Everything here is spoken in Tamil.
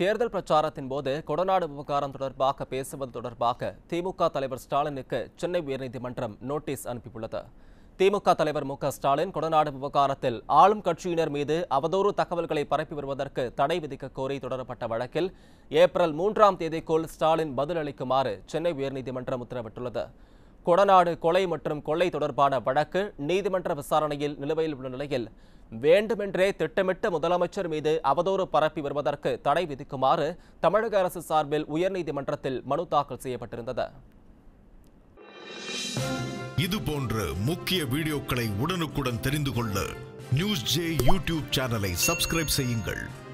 தேர்தல் பிரச்சாரத்தின் போது கொடநாடு விவகாரம் தொடர்பாக பேசுவது தொடர்பாக திமுக தலைவர் ஸ்டாலினுக்கு சென்னை உயர்நீதிமன்றம் நோட்டீஸ் அனுப்பியுள்ளது திமுக தலைவர் மு க ஸ்டாலின் கொடநாடு விவகாரத்தில் ஆளும் கட்சியினர் மீது அவதூறு தகவல்களை பரப்பி வருவதற்கு தடை விதிக்க கோரி தொடரப்பட்ட வழக்கில் ஏப்ரல் மூன்றாம் தேதிக்குள் ஸ்டாலின் பதிலளிக்குமாறு சென்னை உயர்நீதிமன்றம் உத்தரவிட்டுள்ளது கொடநாடு கொலை மற்றும் கொள்ளை தொடர்பான வழக்கு நீதிமன்ற விசாரணையில் நிலுவையில் உள்ள நிலையில் வேண்டுமென்றே திட்டமிட்டு முதலமைச்சர் மீது அவதூறு பரப்பி வருவதற்கு தடை விதிக்குமாறு தமிழக அரசு சார்பில் உயர்நீதிமன்றத்தில் மனு தாக்கல் செய்யப்பட்டிருந்தது இது போன்ற முக்கிய வீடியோக்களை உடனுக்குடன் தெரிந்து கொள்ள நியூஸ் ஜே யூடியூப் சேனலை சப்ஸ்கிரைப் செய்யுங்கள்